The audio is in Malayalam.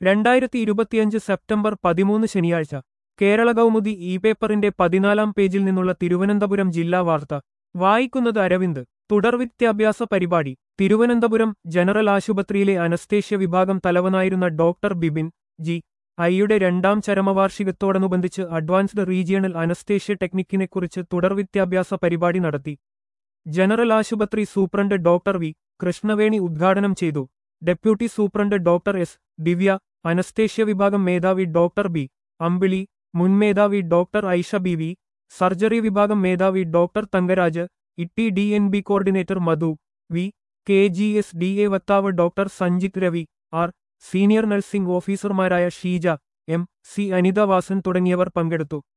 രണ്ടായിരത്തി ഇരുപത്തിയഞ്ച് സെപ്റ്റംബർ പതിമൂന്ന് ശനിയാഴ്ച കേരള കൗമുദി ഇ പേപ്പറിന്റെ പതിനാലാം പേജിൽ നിന്നുള്ള തിരുവനന്തപുരം ജില്ലാ വാർത്ത വായിക്കുന്നത് അരവിന്ദ് തുടർ വിദ്യാഭ്യാസ പരിപാടി തിരുവനന്തപുരം ജനറൽ ആശുപത്രിയിലെ അനസ്തേഷ്യ വിഭാഗം തലവനായിരുന്ന ഡോക്ടർ ബിബിൻ ജി ഐയുടെ രണ്ടാം ചരമവാർഷികത്തോടനുബന്ധിച്ച് അഡ്വാൻസ്ഡ് റീജിയണൽ അനസ്തേഷ്യ ടെക്നിക്കിനെക്കുറിച്ച് തുടർ വിദ്യാഭ്യാസ പരിപാടി നടത്തി ജനറൽ ആശുപത്രി സൂപ്രണ്ട് ഡോക്ടർ വി കൃഷ്ണവേണി ഉദ്ഘാടനം ചെയ്തു deputy superintendent doctor S Divya anaesthesia വിഭാഗം മേധാവി ഡോക്ടർ ബി അമ്പിളി മുൻ മേധാവി doctor Aisha B V surgery വിഭാഗം മേധാവി doctor Thankaraj Itty D N B coordinator Madhu V K G S D A വക്താവ് doctor Sanjith Ravi R senior nursing ഓഫീസർമാരായ ഷീജ എം സി അനിത വാസൻ തുടങ്ങിയവർ പങ്കെടുത്തു